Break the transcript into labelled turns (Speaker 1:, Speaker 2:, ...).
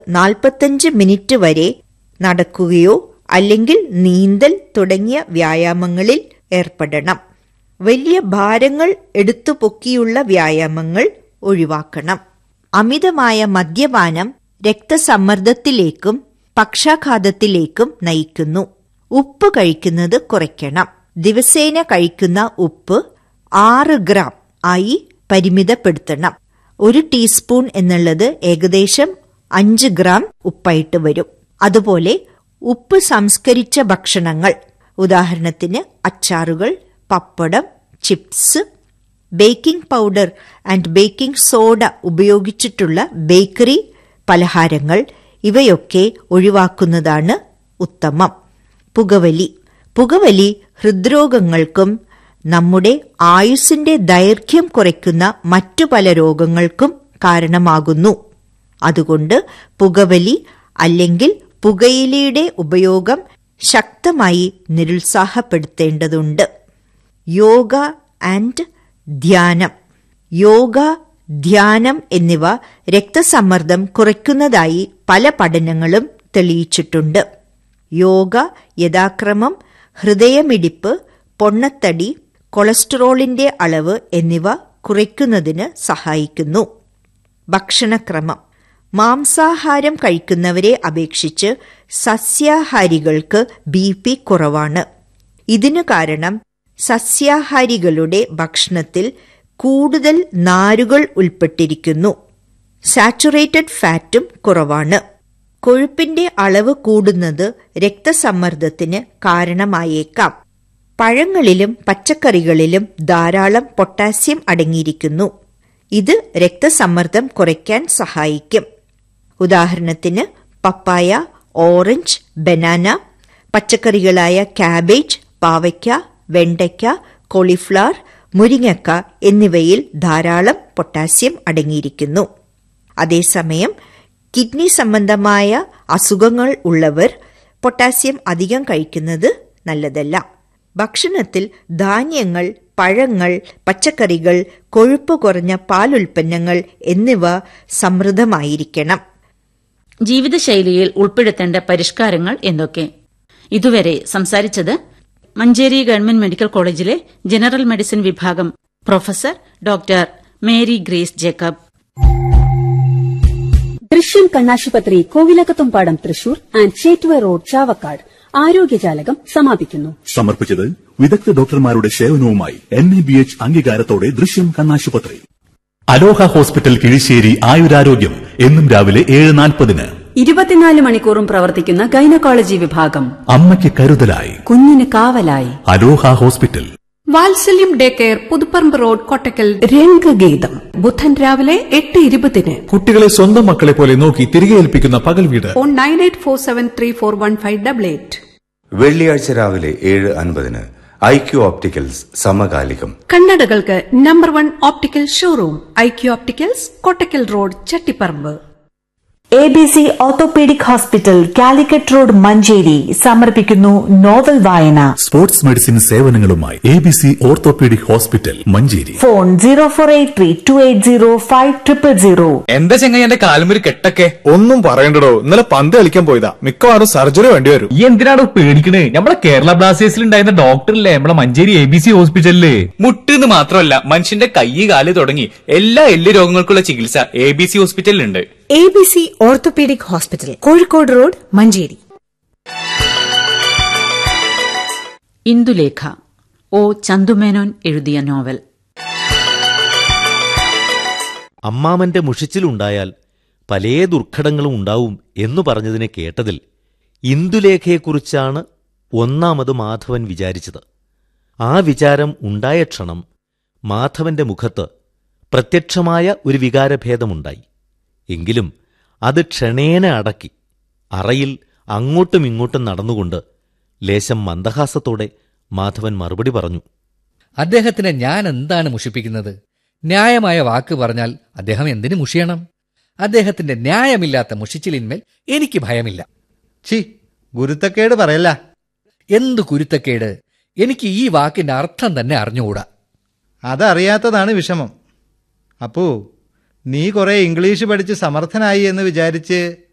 Speaker 1: നാൽപ്പത്തഞ്ച് മിനിറ്റ് വരെ നടക്കുകയോ അല്ലെങ്കിൽ നീന്തൽ തുടങ്ങിയ വ്യായാമങ്ങളിൽ ഏർപ്പെടണം വലിയ ഭാരങ്ങൾ എടുത്തു പൊക്കിയുള്ള വ്യായാമങ്ങൾ ഒഴിവാക്കണം അമിതമായ മദ്യപാനം രക്തസമ്മർദ്ദത്തിലേക്കും പക്ഷാഘാതത്തിലേക്കും നയിക്കുന്നു ഉപ്പ് കഴിക്കുന്നത് കുറയ്ക്കണം ദിവസേന കഴിക്കുന്ന ഉപ്പ് ആറ് ഗ്രാം ആയി പരിമിതപ്പെടുത്തണം ഒരു ടീസ്പൂൺ എന്നുള്ളത് ഏകദേശം അഞ്ച് ഗ്രാം ഉപ്പായിട്ട് വരും അതുപോലെ ഉപ്പ് സംസ്കരിച്ച ഭക്ഷണങ്ങൾ ഉദാഹരണത്തിന് അച്ചാറുകൾ പപ്പടം chips baking powder and baking soda ഉപയോഗിച്ചിട്ടുള്ള ബേക്കറി പലഹാരങ്ങൾ ഇവയൊക്കെ ഒഴിവാക്കുന്നതാണ് ഉത്തമം പുകവലി പുകവലി ഹൃദ്രോഗങ്ങൾക്കും നമ്മുടെ ആയുസ്സിന്റെ ദൈർഘ്യം കുറയ്ക്കുന്ന മറ്റു പല രോഗങ്ങൾക്കും കാരണമാകുന്നു അതുകൊണ്ട് പുകവലി അല്ലെങ്കിൽ പുകയിലയുടെ ഉപയോഗം ശക്തമായി നിരുത്സാഹപ്പെടുത്തേണ്ടതുണ്ട് യോഗ ആൻഡ് ധ്യാനം യോഗ ധ്യാനം എന്നിവ രക്തസമ്മർദ്ദം കുറയ്ക്കുന്നതായി പല പഠനങ്ങളും തെളിയിച്ചിട്ടുണ്ട് യോഗ യഥാക്രമം ഹൃദയമിടിപ്പ് പൊണ്ണത്തടി കൊളസ്ട്രോളിന്റെ അളവ് എന്നിവ കുറയ്ക്കുന്നതിന് സഹായിക്കുന്നു ഭക്ഷണക്രമം മാംസാഹാരം കഴിക്കുന്നവരെ അപേക്ഷിച്ച് സസ്യാഹാരികൾക്ക് ബി പി കുറവാണ് ഇതിനു കാരണം സസ്യാഹാരികളുടെ ഭക്ഷണത്തിൽ കൂടുതൽ നാരുകൾ ഉൾപ്പെട്ടിരിക്കുന്നു സാച്ചുറേറ്റഡ് ഫാറ്റും കുറവാണ് കൊഴുപ്പിന്റെ അളവ് കൂടുന്നത് രക്തസമ്മർദ്ദത്തിന് കാരണമായേക്കാം പഴങ്ങളിലും പച്ചക്കറികളിലും ധാരാളം പൊട്ടാസ്യം അടങ്ങിയിരിക്കുന്നു ഇത് രക്തസമ്മർദ്ദം കുറയ്ക്കാൻ സഹായിക്കും ഉദാഹരണത്തിന് പപ്പായ ഓറഞ്ച് ബനാന പച്ചക്കറികളായ കാബേജ് പാവയ്ക്ക വെണ്ടയ്ക്ക കോളിഫ്ലവർ മുരിങ്ങക്ക എന്നിവയിൽ ധാരാളം പൊട്ടാസ്യം അടങ്ങിയിരിക്കുന്നു അതേസമയം കിഡ്നി സംബന്ധമായ അസുഖങ്ങൾ ഉള്ളവർ പൊട്ടാസ്യം അധികം കഴിക്കുന്നത് നല്ലതല്ല ഭക്ഷണത്തിൽ ധാന്യങ്ങൾ പഴങ്ങൾ പച്ചക്കറികൾ കൊഴുപ്പ് കുറഞ്ഞ പാലുൽപ്പന്നങ്ങൾ എന്നിവ സമൃദ്ധമായിരിക്കണം
Speaker 2: ജീവിതശൈലിയിൽ ഉൾപ്പെടുത്തേണ്ട പരിഷ്കാരങ്ങൾ എന്തൊക്കെ ഇതുവരെ സംസാരിച്ചത് മഞ്ചേരി ഗവൺമെന്റ് മെഡിക്കൽ കോളേജിലെ ജനറൽ മെഡിസിൻ വിഭാഗം പ്രൊഫസർ ഡോക്ടർ മേരി ഗ്രേസ് ജേക്കബ്
Speaker 3: ദൃശ്യം കണ്ണാശുപത്രി കോവിലകത്തുംപാടം തൃശൂർ ആൻഡ് ചേറ്റുവ റോഡ് ചാവക്കാട് ആരോഗ്യജാലകം സമാപിക്കുന്നു
Speaker 4: സമർപ്പിച്ചത് വിദഗ്ധ ഡോക്ടർമാരുടെ സേവനവുമായി എൻ എ ബി എച്ച് അംഗീകാരത്തോടെ ദൃശ്യം കണ്ണാശുപത്രി അലോഹ ഹോസ്പിറ്റൽ കിഴിശ്ശേരി ആയുരാരോഗ്യം എന്നും രാവിലെ ഏഴ് നാൽപ്പതിന്
Speaker 3: ഇരുപത്തിനാല് മണിക്കൂറും പ്രവർത്തിക്കുന്ന ഗൈനക്കോളജി വിഭാഗം
Speaker 4: അമ്മയ്ക്ക് കരുതലായി
Speaker 3: കുഞ്ഞിന് കാവലായി
Speaker 4: Aloha hospital
Speaker 5: Vatsalyam day care Puthuparamba road Kottakkal
Speaker 3: Rangageetham
Speaker 5: ബുധൻ രാവിലെ എട്ട് ഇരുപതിന്
Speaker 6: കുട്ടികളെ സ്വന്തം മക്കളെ പോലെ നോക്കി തിരികെ ഏൽപ്പിക്കുന്ന പകൽ വീട്
Speaker 5: phone nine eight four seven three four one five double eight
Speaker 7: വെള്ളിയാഴ്ച രാവിലെ ഏഴ് അൻപതിന് ഐ ക്യു ഓപ്റ്റിക്കൽസ് സമകാലികം
Speaker 5: കണ്ണടകൾക്ക് number one optical showroom I Q opticals Kottakkal road Chattiparamba
Speaker 8: A B C orthopaedic hospital Calicut road Manjeri സമർപ്പിക്കുന്നു നോവൽ വായന
Speaker 4: സ്പോർട്സ് മെഡിസിൻ സേവനങ്ങളുമായി A B C orthopaedic hospital Manjeri
Speaker 8: phone zero four eight three two eight zero five triple zero
Speaker 9: എന്താ ചെങ്ങായി എന്റെ കാലുമൊരു കെട്ടൊക്കെ
Speaker 6: ഒന്നും പറയണ്ടടോ ഇന്നലെ പന്ത് കളിക്കാൻ പോയതാ മിക്കവാറും സർജറി വേണ്ടി വരും
Speaker 9: ഈ എന്തിനാണ് പേടിക്കണേ നമ്മളെ കേരള ബ്ലാസ്റ്റേഴ്സിൽ ഉണ്ടായിരുന്ന ഡോക്ടറില്ലേ നമ്മളെ മഞ്ചേരി എ ബി സി ഹോസ്പിറ്റലില് മുട്ടെന്ന് മാത്രമല്ല മനുഷ്യന്റെ കൈ കാല് തുടങ്ങി എല്ലാ എല്ല് രോഗങ്ങൾക്കുള്ള ചികിത്സ എ ബി സി ഹോസ്പിറ്റലിലുണ്ട്
Speaker 10: A B C orthopaedic hospital Kozhikode road Manjeri
Speaker 2: Indulekha O Chandumenon എഴുതിയ നോവൽ
Speaker 11: അമ്മാമന്റെ മുഷിച്ചിലുണ്ടായാൽ പലേ ദുർഘടങ്ങളും ഉണ്ടാവും എന്നു പറഞ്ഞതിനെ കേട്ടതിൽ ഇന്ദുലേഖയെക്കുറിച്ചാണ് ഒന്നാമത് മാധവൻ വിചാരിച്ചത് ആ വിചാരം ഉണ്ടായ ക്ഷണം മാധവന്റെ മുഖത്ത് പ്രത്യക്ഷമായ ഒരു വികാരഭേദമുണ്ടായി എങ്കിലും അത് ക്ഷണേന അടക്കി അറയിൽ അങ്ങോട്ടും ഇങ്ങോട്ടും നടന്നുകൊണ്ട് ലേശം മന്ദഹാസത്തോടെ മാധവൻ മറുപടി പറഞ്ഞു
Speaker 12: അദ്ദേഹത്തിനെ ഞാൻ എന്താണ് മുഷിപ്പിക്കുന്നത് ന്യായമായ വാക്ക് പറഞ്ഞാൽ അദ്ദേഹം എന്തിനു മുഷിയണം അദ്ദേഹത്തിന്റെ ന്യായമില്ലാത്ത മുഷിച്ചിലിന്മേൽ എനിക്ക് ഭയമില്ല
Speaker 13: ചി ഗുരുത്തക്കേട് പറയല്ല
Speaker 12: എന്തു കുരുത്തക്കേട് എനിക്ക് ഈ വാക്കിന്റെ അർത്ഥം തന്നെ അറിഞ്ഞുകൂടാ
Speaker 13: അതറിയാത്തതാണ് വിഷമം അപ്പോ നീ കുറെ ഇംഗ്ലീഷ് പഠിച്ച് സമർത്ഥനായി എന്ന് വിചാരിച്ച്